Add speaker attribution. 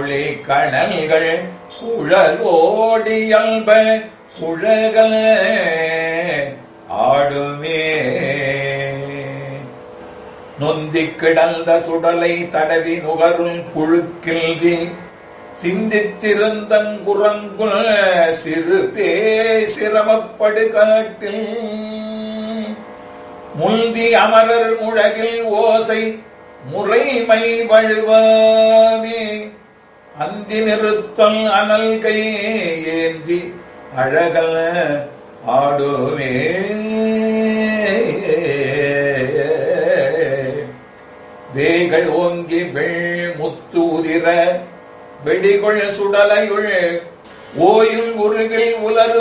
Speaker 1: சுழி கணல்கள் சுழலோடியல்ப சுழக ஆடுமே நொந்திக் கிடந்த சுடலை தடவி நுகரும் புழுக்கில்கி சிந்தித்திருந்தங்குரங்குல் சிறு பே சிரமப்படு காட்டில் முந்தி அமரர் முழகில் ஓசை முறைமை வழுவாமே அந்தி நிறுத்தம் அனல் கை ஏந்தி அழகல் ஆடுமே வேகள் ஓங்கி வெள் முத்து உதிர வெடிகொள் சுடலையுள் ஓயில் உருகில் உலரு